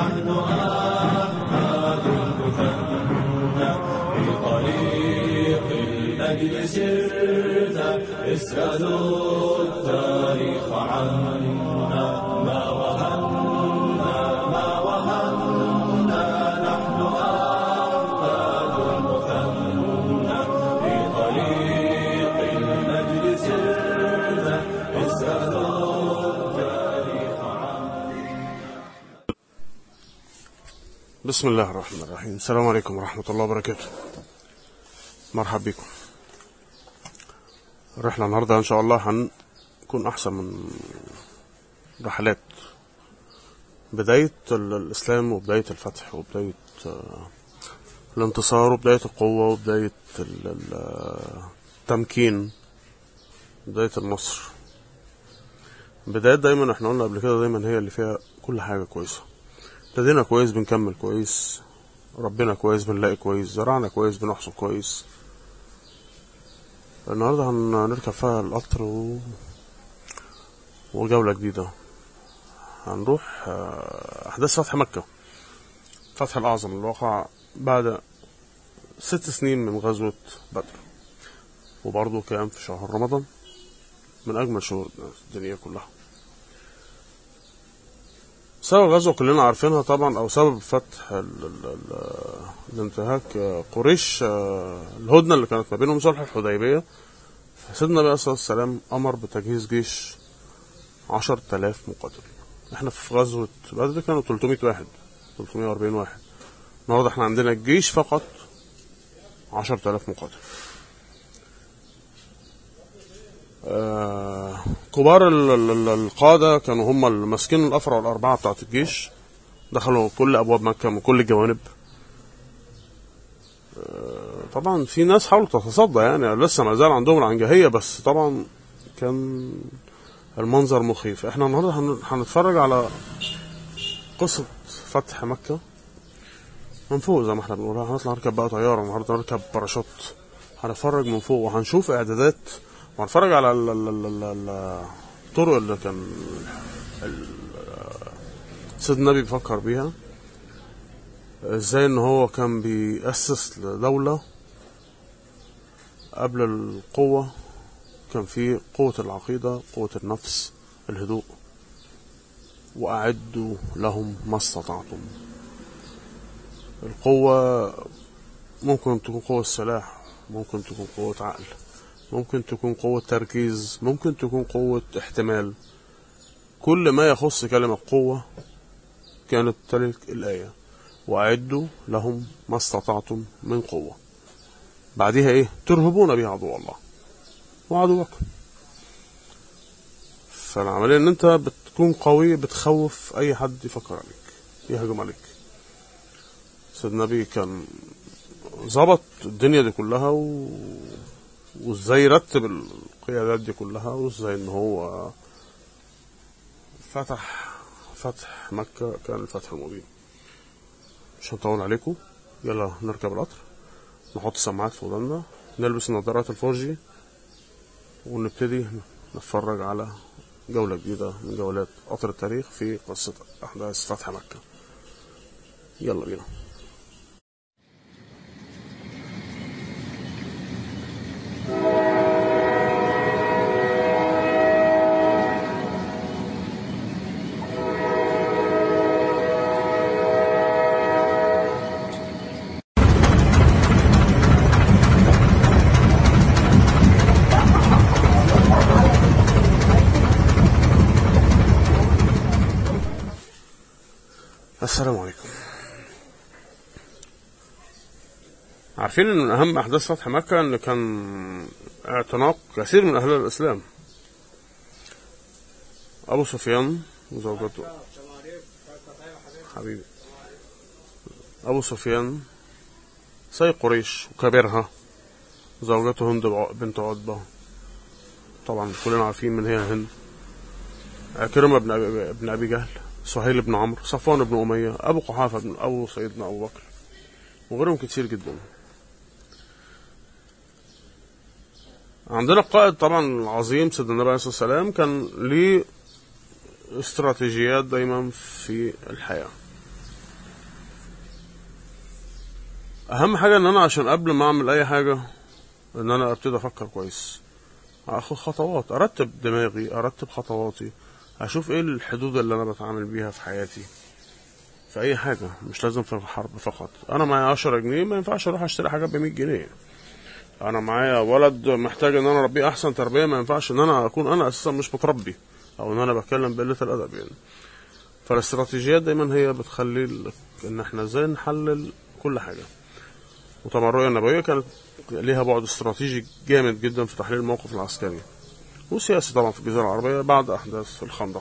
نحن أحمد المثنى في طريق الأجل سرنا اسألوا التاريخ عنا ما وهنا ما وهنا نحن أحمد المثنى في طريق الأجل سرنا اسألوا التاريخ عنا بسم الله الرحمن الرحيم السلام عليكم ورحمة الله وبركاته مرحب بكم الرحلة النهاردة إن شاء الله هنكون أحسن من رحلات بداية ال- الإسلام وبداية الفتح وبداية آه، الانتصار وبداية القوة وبداية ال- ال- آه، التمكين بداية النصر بدايات دايما احنا قلنا قبل كده دايما هي اللي فيها كل حاجة كويسة ابتدينا كويس بنكمل كويس ربنا كويس بنلاقي كويس زرعنا كويس بنحصد كويس النهارده هنركب فيها القطر و... وجولة جديدة هنروح آه، أحداث فتح مكة فتح الأعظم اللي وقع بعد ست سنين من غزوة بدر وبرضه كان في شهر رمضان من أجمل شهور الدنيا كلها سبب الغزوة كلنا عارفينها طبعا أو سبب فتح ال ال ال الانتهاك آه، قريش آه، الهدنة اللي كانت ما بينهم صلح الحديبية سيدنا النبي صلى الله عليه وسلم أمر بتجهيز جيش عشر تلاف مقاتل احنا في غزوة بدر كانوا 300 واحد 340 واحد النهارده احنا عندنا الجيش فقط عشر تلاف مقاتل آه، كبار ال- ال- ال- القادة كانوا هم الماسكين الأفرع والأربعة بتاعت الجيش دخلوا كل أبواب مكة من كل الجوانب آه، طبعا في ناس حاولوا تتصدى يعني لسه ما زال عندهم العنجهية بس طبعا كان المنظر مخيف احنا النهارده هن- هنتفرج على قصة فتح مكة من فوق زي ما احنا بنقول هنطلع نركب بقى طيارة النهارده نركب باراشوت هنتفرج من فوق وهنشوف اعدادات وهنتفرج على ال- ال- ال- ال- ال- الطرق اللي كان ال- سيد النبي بيفكر بيها ازاي ان هو كان بيأسس لدولة قبل القوة كان في قوة العقيدة قوة النفس الهدوء وأعدوا لهم ما استطعتم القوة ممكن تكون قوة سلاح ممكن تكون قوة عقل ممكن تكون قوة تركيز ممكن تكون قوة احتمال كل ما يخص كلمة قوة كانت تلك الآية وأعدوا لهم ما استطعتم من قوة بعدها إيه ترهبون بها عدو الله وعدوكم فالعملية إن أنت بتكون قوي بتخوف أي حد يفكر عليك يهجم عليك سيد النبي كان ظبط الدنيا دي كلها و... وازاي يرتب القيادات دي كلها وازاي ان هو فتح فتح مكة كان الفتح المبين مش هنطول عليكم يلا نركب القطر نحط السماعات في ودنا نلبس نظارات الفورجي ونبتدي نتفرج على جولة جديدة من جولات قطر التاريخ في قصة أحداث فتح مكة يلا بينا السلام عليكم عارفين ان من اهم احداث فتح مكة ان كان اعتناق كثير من اهل الاسلام ابو سفيان وزوجته حبيبي ابو سفيان سيد قريش وكبيرها زوجته هند بنت عتبة طبعا كلنا عارفين من هي هند عكرمة بن أبي, بن أبي جهل سهيل بن عمرو صفوان بن أمية أبو قحافة بن أبو سيدنا أبو بكر وغيرهم كتير جدا عندنا القائد طبعا العظيم سيدنا النبي عليه الصلاة والسلام كان ليه استراتيجيات دايما في الحياة اهم حاجه ان انا عشان قبل ما اعمل اي حاجه ان انا ابتدي افكر كويس اخد خطوات ارتب دماغي ارتب خطواتي اشوف ايه الحدود اللي انا بتعامل بيها في حياتي في اي حاجه مش لازم في الحرب فقط انا معايا 10 جنيه ما ينفعش اروح اشتري حاجات ب 100 جنيه انا معايا ولد محتاج ان انا اربيه احسن تربيه ما ينفعش ان انا اكون انا اساسا مش متربي او ان انا بتكلم بقله الادب يعني فالاستراتيجيات دايما هي بتخلي ال- ان احنا ازاي نحلل كل حاجه وطبعا الرؤيه النبويه كانت ليها بعد استراتيجي جامد جدا في تحليل الموقف العسكري وسياسي طبعا في الجزيره العربيه بعد احداث الخندق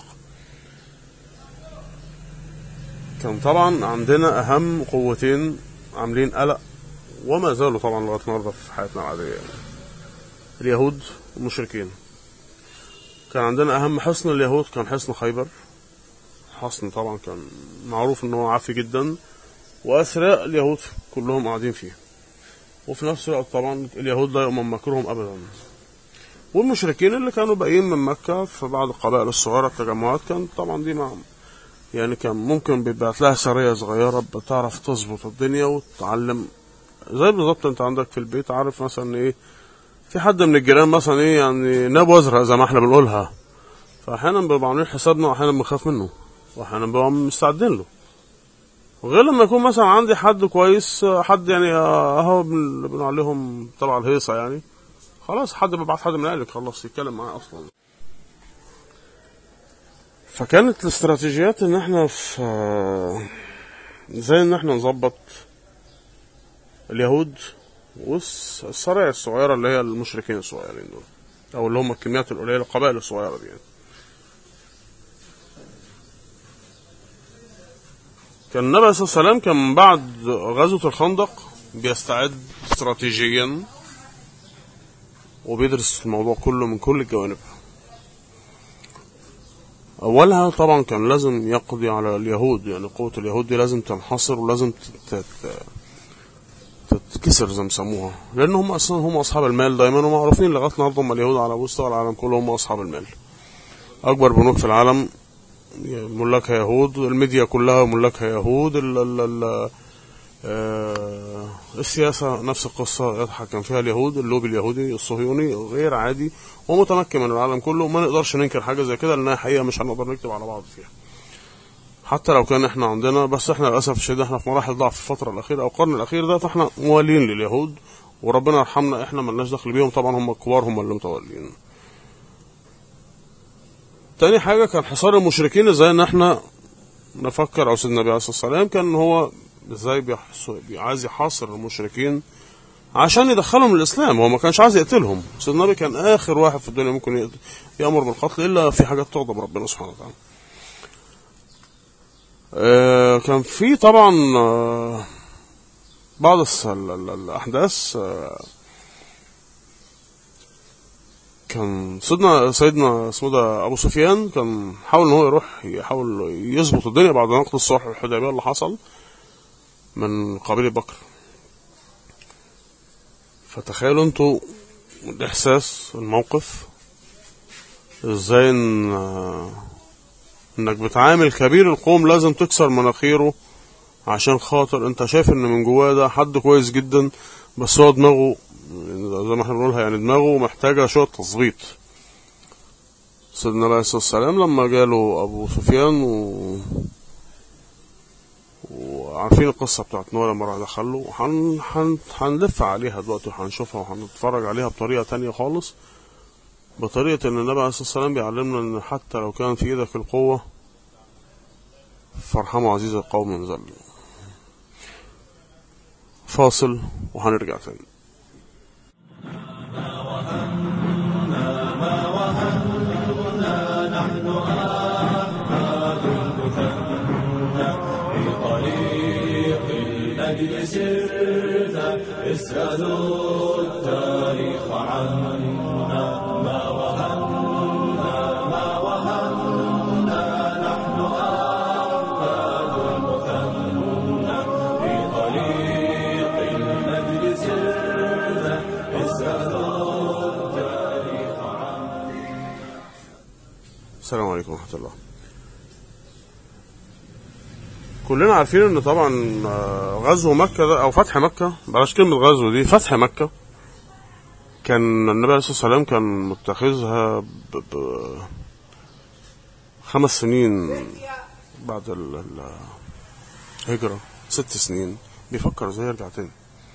كان طبعا عندنا اهم قوتين عاملين قلق وما زالوا طبعا لغايه النهارده في حياتنا العاديه يعني. اليهود والمشركين كان عندنا اهم حصن اليهود كان حصن خيبر حصن طبعا كان معروف ان هو عافي جدا واثرياء اليهود كلهم قاعدين فيه وفي نفس الوقت طبعا اليهود لا يؤمن مكرهم ابدا والمشركين اللي كانوا باقيين من مكه في بعض القبائل الصغيره التجمعات كان طبعا دي مع يعني كان ممكن بيبعت لها سريه صغيره بتعرف تظبط الدنيا وتتعلم زي بالظبط انت عندك في البيت عارف مثلا ايه في حد من الجيران مثلا ايه يعني ناب ازرق زي ما احنا بنقولها فاحيانا بنبقى عاملين حسابنا واحيانا بنخاف منه واحيانا بنبقى مستعدين له وغير لما يكون مثلا عندي حد كويس حد يعني اهو بن- بنقول عليهم تبع الهيصه يعني خلاص حد بيبعت حد من اهلك خلاص يتكلم معاه اصلا فكانت الاستراتيجيات ان احنا في زي ان احنا نظبط اليهود والسرايا الصغيره اللي هي المشركين الصغيرين دول او اللي هم الكميات القليله القبائل الصغيره دي يعني. كان النبي صلى الله عليه وسلم كان بعد غزوة الخندق بيستعد استراتيجيا وبيدرس الموضوع كله من كل الجوانب أولها طبعا كان لازم يقضي على اليهود يعني قوة اليهود دي لازم تنحصر ولازم تت- تت- تتكسر زي ما سموها لأن هم أصلا هم أصحاب المال دايما ومعروفين لغاية النهاردة هم اليهود على مستوى العالم كله هم أصحاب المال أكبر بنوك في العالم ملاكها يهود الميديا كلها ملاكها يهود ال ال ال آه، السياسة نفس القصة يتحكم فيها اليهود اللوبي اليهودي الصهيوني غير عادي ومتمكن من العالم كله وما نقدرش ننكر حاجة زي كده لأنها حقيقة مش هنقدر نكتب على بعض فيها حتى لو كان احنا عندنا بس احنا للأسف الشديد احنا في مراحل ضعف في الفترة الأخيرة أو القرن الأخير ده فاحنا موالين لليهود وربنا يرحمنا احنا ملناش دخل بيهم طبعا هم الكبار هم اللي متولين تاني حاجة كان حصار المشركين ازاي ان احنا نفكر او سيدنا النبي عليه الصلاة والسلام كان هو ازاي بيحص- بي- عايز يحاصر المشركين عشان يدخلهم الاسلام هو ما كانش عايز يقتلهم سيدنا النبي كان اخر واحد في الدنيا ممكن يقت- يامر بالقتل الا في حاجات تغضب ربنا سبحانه وتعالى آه، كان في طبعا آه، بعض الس- ال- ال- الاحداث آه، كان سيدنا سيدنا اسمه ده ابو سفيان كان حاول ان هو يروح يحاول يظبط الدنيا بعد نقض الصلح الحديبيه اللي حصل من قبيله بكر فتخيلوا انتوا الاحساس الموقف ازاي ان انك بتعامل كبير القوم لازم تكسر مناخيره عشان خاطر انت شايف ان من جواه ده حد كويس جدا بس هو دماغه زي ما احنا بنقولها يعني دماغه محتاجة شوية تظبيط سيدنا عليه الصلاة والسلام لما جاله أبو سفيان و... وعارفين القصة بتاعت نوح لما راح دخله هن... هن... هنلف عليها دلوقتي وهنشوفها وهنتفرج عليها بطريقة تانية خالص بطريقة إن النبي عليه الصلاة والسلام بيعلمنا إن حتى لو كان في إيدك القوة فارحموا عزيز القوم من ذل فاصل وهنرجع تاني طريق الأجل سرت اسألوا التاريخ عنا ما وهنا ما وهنا نحن أحفاد المثنى في طريق الأجل سرت اسألوا التاريخ عنا السلام عليكم ورحمة الله كلنا عارفين ان طبعا آه، غزو مكة ده او فتح مكة بلاش كلمة غزو دي فتح مكة كان النبي عليه الصلاة والسلام كان متخذها ب... ب... خمس سنين بعد ال- ال- الهجرة ست سنين بيفكر ازاي يرجع تاني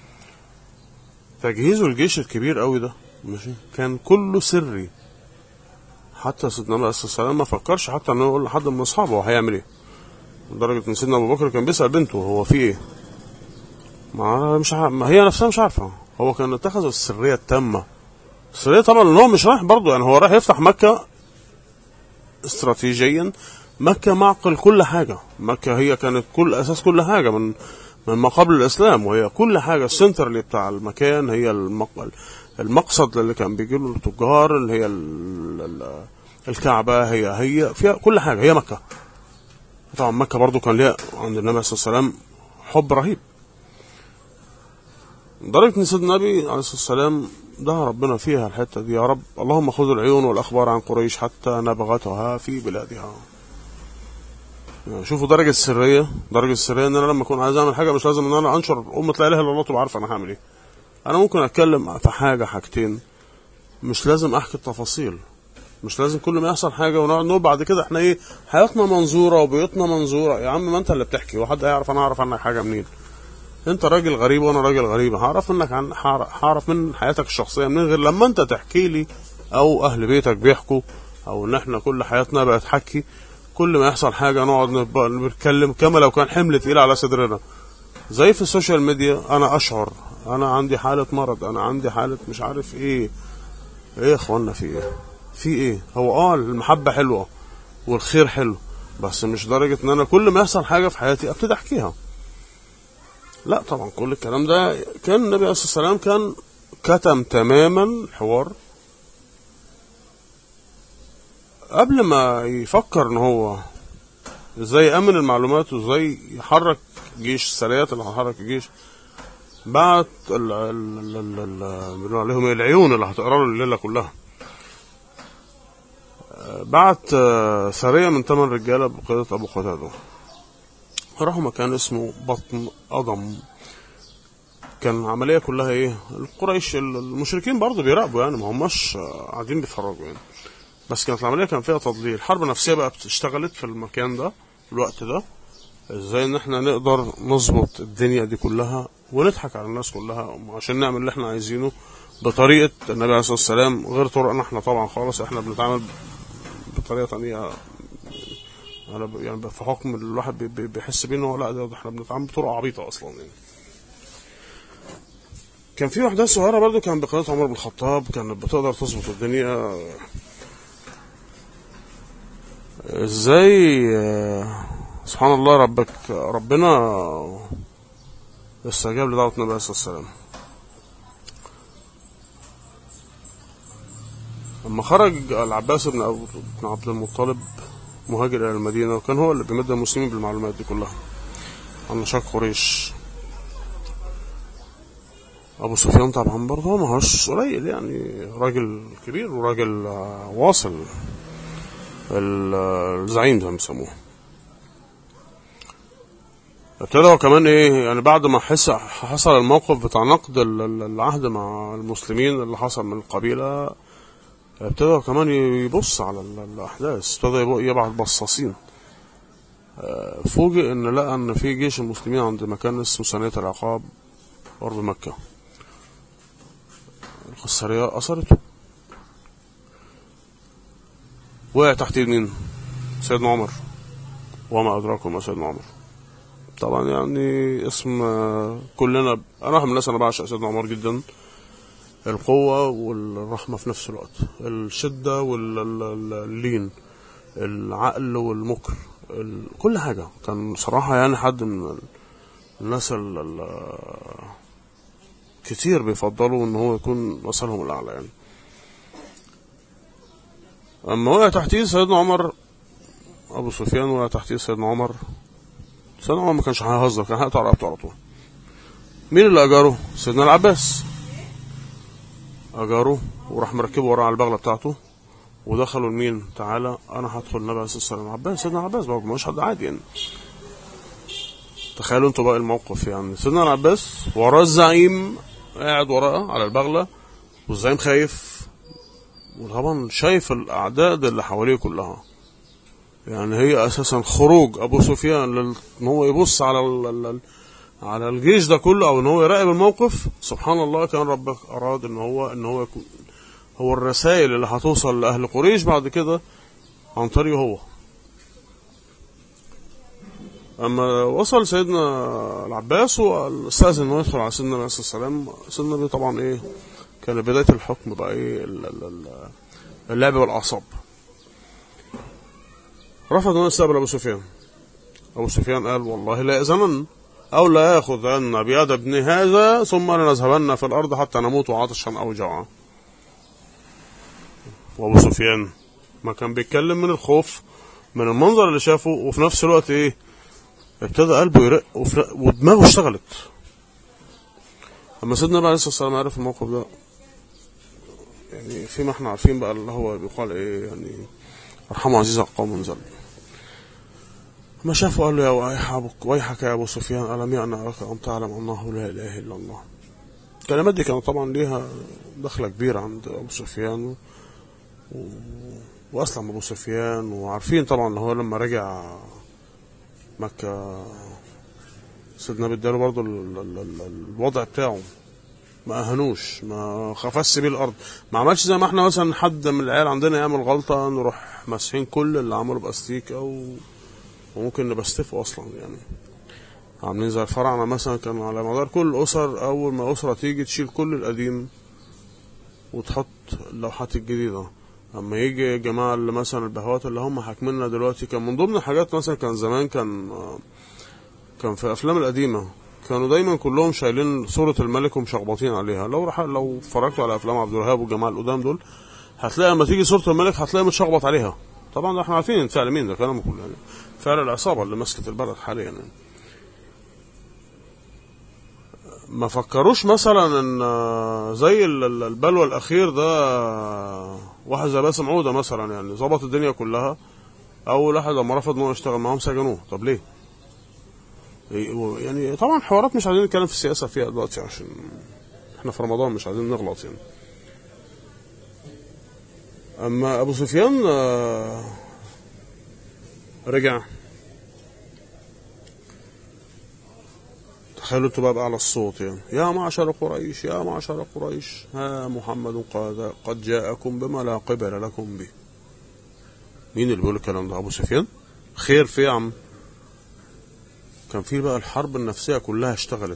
تجهيزه الجيش الكبير قوي ده ماشي كان كله سري حتى سيدنا النبي عليه الصلاة والسلام ما فكرش حتى انه يقول لحد من اصحابه هو هيعمل ايه لدرجة ان سيدنا ابو بكر كان بيسأل بنته هو في ايه ما مش عارف ما هي نفسها مش عارفة هو كان اتخذ السرية التامة السرية طبعا ان هو مش رايح برضه يعني هو رايح يفتح مكة استراتيجيا مكة معقل كل حاجة مكة هي كانت كل أساس كل حاجة من من ما قبل الإسلام وهي كل حاجة السنتر اللي بتاع المكان هي المق... المقصد اللي كان بيجي له التجار اللي هي ال... ال... الكعبة هي هي فيها كل حاجة هي مكة طبعا مكة برضو كان ليها عند النبي صلى الله عليه وسلم حب رهيب لدرجة ان سيدنا النبي عليه الصلاة والسلام دعا ربنا فيها الحتة دي يا رب اللهم خذ العيون والأخبار عن قريش حتى نبغتها في بلادها يعني شوفوا درجة السرية درجة السرية ان انا لما اكون عايز اعمل حاجة مش لازم ان انا انشر امة لا اله الا الله تبقى عارفة انا هعمل ايه انا ممكن اتكلم في حاجة حاجتين مش لازم احكي التفاصيل مش لازم كل ما يحصل حاجة ونقعد نقول بعد كده احنا ايه حياتنا منظورة وبيوتنا منظورة يا عم ما انت اللي بتحكي وحد هيعرف انا اعرف عنك حاجة منين انت راجل غريب وانا راجل غريب هعرف منك عن هعرف هعرف من حياتك الشخصيه من غير لما انت تحكي لي او اهل بيتك بيحكوا او ان احنا كل حياتنا بقت حكي كل ما يحصل حاجه نقعد نبقى نتكلم كما لو كان حمل تقيل على صدرنا زي في السوشيال ميديا انا اشعر انا عندي حاله مرض انا عندي حاله مش عارف ايه ايه يا اخوانا في ايه في ايه هو اه المحبه حلوه والخير حلو بس مش درجه ان انا كل ما يحصل حاجه في حياتي ابتدي احكيها لا طبعا كل الكلام ده كان النبي عليه الصلاه والسلام كان كتم تماما الحوار قبل ما يفكر ان هو ازاي يامن المعلومات وازاي يحرك جيش السريات اللي هتحرك الجيش بعت ال ال ال ال بنقول عليهم إيه؟ العيون اللي هتقرا له الليله كلها آه، بعت آه، سريه من ثمان رجاله بقياده ابو قتاده راحوا مكان اسمه بطن أضم كان العملية كلها ايه القريش المشركين برضه بيراقبوا يعني ما هماش قاعدين بيتفرجوا يعني بس كانت العملية كان فيها تضليل حرب نفسية بقى اشتغلت في المكان ده في الوقت ده ازاي ان احنا نقدر نظبط الدنيا دي كلها ونضحك على الناس كلها عشان نعمل اللي احنا عايزينه بطريقة النبي عليه الصلاة والسلام غير طرقنا احنا طبعا خالص احنا بنتعامل بطريقة تانية انا ب- يعني في حكم الواحد بي- بي- بيحس بيه ان هو لا ده ده احنا بنتعامل بطرق عبيطه اصلا يعني كان في واحدة صغيرة برضو كان بقيادة عمر بن الخطاب كانت بتقدر تظبط الدنيا ازاي آه، سبحان الله ربك ربنا استجاب لدعوة النبي عليه الصلاة والسلام لما خرج العباس بن أبو- بن عبد المطلب مهاجر إلى المدينة وكان هو اللي بيمد المسلمين بالمعلومات دي كلها عن نشاط قريش أبو سفيان طبعا برضه ما هوش قليل يعني راجل كبير وراجل آه، واصل ال- آه، الزعيم زي ما بيسموه ابتدى هو كمان ايه يعني بعد ما حس حصل الموقف بتاع نقد ال- ال- العهد مع المسلمين اللي حصل من القبيله ابتدى هو كمان يبص على ال- الاحداث ابتدى يبق- يبعت بصاصين آه، فوجئ ان لقى ان في جيش المسلمين عند مكان اسمه ثانية العقاب قرب مكة القصرية أثرته وقع تحت ايد مين؟ سيدنا عمر وما أدراكم ما سيدنا عمر طبعا يعني اسم آه، كلنا انا واحد من الناس انا بعشق سيدنا عمر جدا القوة والرحمة في نفس الوقت الشدة واللين العقل والمكر ال- كل حاجة كان صراحة يعني حد من ال- الناس ال- ال- كتير بيفضلوا ان هو يكون مثلهم الاعلى يعني اما وقع تحتيه سيدنا عمر ابو سفيان وقع تحتيه سيدنا عمر سيدنا عمر ما كانش هيهزر كان هيقطع رقبته على طول مين اللي اجاره سيدنا العباس اجاره وراح مركبه وراه على البغله بتاعته ودخلوا لمين تعالى انا هدخل النبي عليه الصلاه والسلام عباس سيدنا عباس برضه مش حد عادي يعني تخيلوا انتوا بقى الموقف يعني سيدنا العباس وراه الزعيم قاعد وراه على البغلة والزعيم خايف وطبعا شايف الأعداد اللي حواليه كلها يعني هي أساسا خروج أبو سفيان لل- إن هو يبص على ال... ال- ال- على الجيش ده كله أو إن هو يراقب الموقف سبحان الله كان ربك أراد إن هو إن هو يكون هو الرسائل اللي هتوصل لأهل قريش بعد كده عن طريقه هو اما وصل سيدنا العباس واستاذن انه يدخل على سيدنا النبي صلى الله عليه وسلم سيدنا النبي طبعا ايه كان بدايه الحكم بقى ايه ال- ال- ال- اللعب بالاعصاب رفض انه يستقبل ابو سفيان ابو سفيان قال والله لا يأذنن او لا ياخذن بيد ابن هذا ثم لنذهبن في الارض حتى نموت عطشا او جوعا وابو سفيان ما كان بيتكلم من الخوف من المنظر اللي شافه وفي نفس الوقت ايه ابتدى قلبه يرق وفي- ودماغه اشتغلت اما سيدنا النبي عليه الصلاه والسلام عرف الموقف ده يعني فيما احنا عارفين بقى اللي هو بيقال ايه يعني ارحموا عزيزا قوم ذل ما شافه قال له يا ويح أبوك- ويحك يا ابو سفيان الم يأن لك ان تعلم انه لا اله الا الله الكلمات دي كانت طبعا ليها دخله كبيره عند ابو سفيان و... و... واسلم ابو سفيان وعارفين طبعا ان هو لما رجع مكة سيدنا بداله برضه ال- ال- ال- الوضع بتاعه ما اهنوش ما خفش بيه الارض ما عملش زي ما احنا مثلا حد من العيال عندنا يعمل غلطه نروح ماسحين كل اللي عمله باستيكه و... وممكن نبستفه اصلا يعني عاملين زي الفراعنه مثلا كانوا على مدار كل الاسر اول ما اسره تيجي تشيل كل القديم وتحط اللوحات الجديده اما يجي الجماعه اللي مثلا البهوات اللي هم حاكميننا دلوقتي كان من ضمن الحاجات مثلا كان زمان كان كان في الافلام القديمه كانوا دايما كلهم شايلين صوره الملك ومشخبطين عليها لو رح لو اتفرجتوا على افلام عبد الوهاب والجماعه القدام دول هتلاقي لما تيجي صوره الملك هتلاقي متشخبط عليها طبعا ده احنا عارفين فعل مين ده كلام كله يعني فعل العصابه اللي مسكت البلد حاليا يعني ما فكروش مثلا ان زي ال- ال- البلوى الاخير ده واحد زي باسم عوده مثلا يعني ظبط الدنيا كلها اول واحد لما رفض ان هو يشتغل معاهم سجنوه طب ليه؟ يعني طبعا حوارات مش عايزين نتكلم في السياسه فيها دلوقتي عشان احنا في رمضان مش عايزين نغلط يعني اما ابو سفيان آه، رجع تخيلوا انتوا بقى بأعلى الصوت يعني يا معشر قريش يا معشر قريش ها محمد قد, قد جاءكم بما لا قبل لكم به مين اللي بيقول الكلام ده ابو سفيان خير في يا عم كان في بقى الحرب النفسية كلها اشتغلت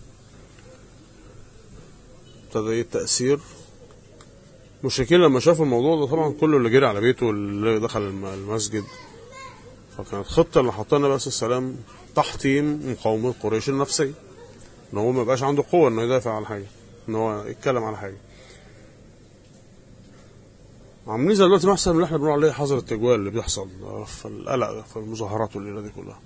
ابتدى التأثير المشركين لما شافوا الموضوع ده طبعا كله اللي جري على بيته واللي دخل الم- المسجد فكانت خطة اللي حطها النبي عليه الصلاة والسلام تحطيم مقاومة قريش النفسية ان هو ما يبقاش عنده قوة انه يدافع على حاجة ان هو يتكلم على حاجة عاملين زي دلوقتي محسن اللي احنا بنقول عليه حظر التجوال اللي بيحصل في القلق ده، في المظاهرات والليلة دي كلها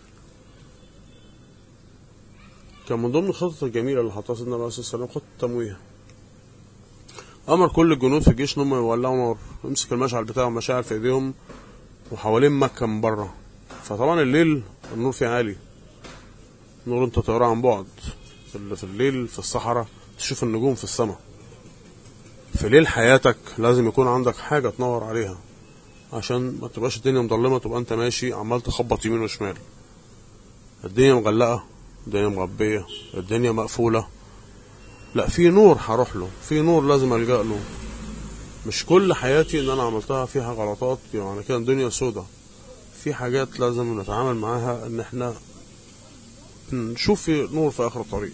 كان من ضمن الخطط الجميلة اللي حطها سيدنا عليه الصلاة والسلام خطة تمويه أمر كل الجنود في الجيش إن هم يولعوا نار يمسك المشعل بتاعهم مشاعل في إيديهم وحوالين مكة من بره فطبعا الليل النور فيه عالي نور انت تقراه عن بعد في ال- في الليل في الصحراء تشوف النجوم في السماء في ليل حياتك لازم يكون عندك حاجة تنور عليها عشان ما تبقاش الدنيا مظلمة تبقى انت ماشي عمال تخبط يمين وشمال الدنيا مغلقة الدنيا مغبية الدنيا مقفولة لا في نور هروح له في نور لازم ألجأ له مش كل حياتي ان انا عملتها فيها غلطات يعني كده الدنيا سودة في حاجات لازم نتعامل معاها ان احنا نشوف في نور في اخر الطريق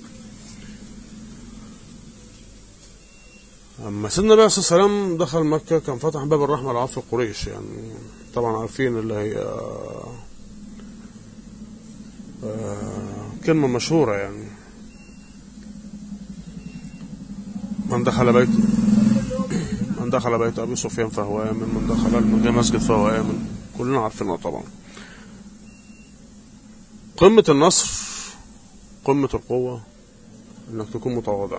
اما سيدنا النبي عليه الصلاه والسلام دخل مكه كان فتح باب الرحمه لعفو قريش يعني طبعا عارفين اللي هي آه، كلمه مشهوره يعني من دخل بيت من دخل بيت ابي سفيان فهو امن من دخل المسجد فهو امن كلنا عارفينها طبعا قمه النصر قمه القوه انك تكون متواضع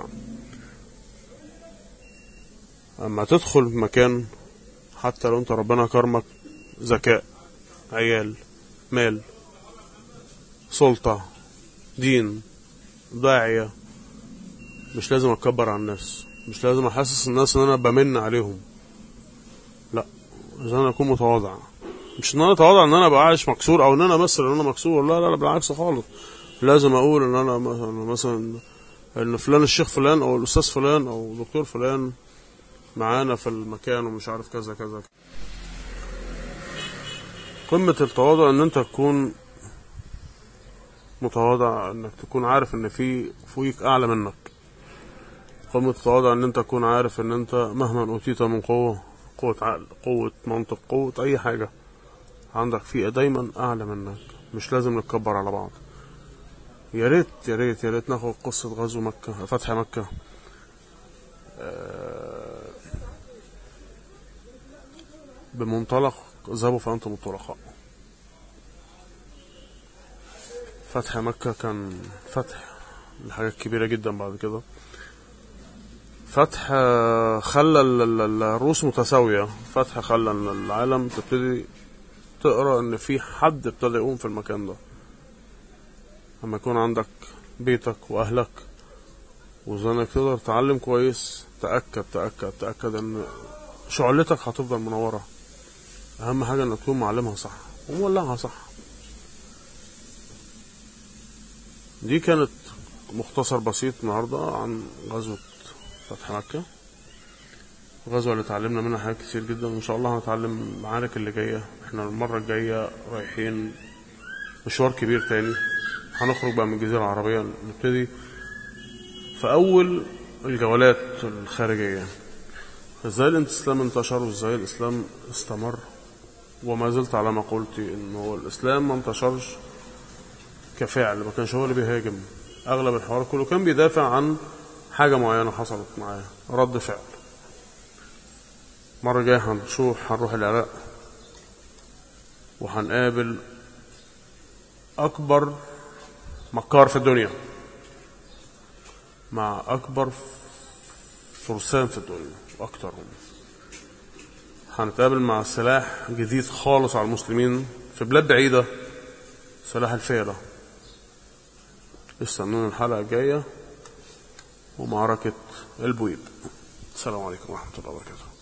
اما تدخل في مكان حتى لو انت ربنا كرمك ذكاء عيال مال سلطة دين داعية مش لازم اتكبر على الناس مش لازم احسس الناس ان انا بمن عليهم لا لازم انا اكون متواضع مش ان انا اتواضع ان انا ابقى عايش مكسور او ان انا امثل ان انا مكسور لا لا لا بالعكس خالص لازم اقول ان انا مثلا مثلا ان فلان الشيخ فلان او الاستاذ فلان او الدكتور فلان معانا في المكان ومش عارف كذا كذا قمة التواضع ان انت تكون متواضع انك تكون عارف ان في فوقيك اعلى منك قمة التواضع ان انت تكون عارف ان انت مهما اوتيت من قوة قوة عقل قوة منطق قوة اي حاجة عندك في دايما اعلى منك مش لازم نتكبر على بعض يا ريت يا ريت يا ريت ناخد قصة غزو مكة فتح مكة آه، بمنطلق اذهبوا فأنتم الطلقاء فتح مكة كان فتح لحاجات كبيرة جدا بعد كده فتح آه، خلى ال- ال- ال- الروس متساوية فتح خلى إن العالم تبتدي تقرا ان في حد ابتدى يقوم في المكان ده لما يكون عندك بيتك واهلك وزنك تقدر تتعلم كويس تأكد تأكد تأكد ان شعلتك هتفضل منورة اهم حاجة انك تكون معلمها صح ومولعها صح دي كانت مختصر بسيط النهاردة عن غزوة فتح مكة الغزوة اللي اتعلمنا منها حاجات كتير جدا وإن شاء الله هنتعلم المعارك اللي جاية احنا المرة الجاية رايحين مشوار كبير تاني هنخرج بقى من الجزيرة العربية نبتدي في أول الجولات الخارجية ازاي الاسلام انتشر وازاي الاسلام استمر وما زلت على ما قلت ان هو الاسلام ما انتشرش كفعل ما كانش هو اللي بيهاجم اغلب الحوار كله كان بيدافع عن حاجة معينة حصلت معاه رد فعل مرة جاية هنشوف هنروح العراق وهنقابل أكبر مكار في الدنيا مع أكبر فرسان في الدنيا وأكترهم هنتقابل مع سلاح جديد خالص على المسلمين في بلاد بعيدة سلاح الفيلة استنونا الحلقة الجاية ومعركة البويب السلام عليكم ورحمة الله وبركاته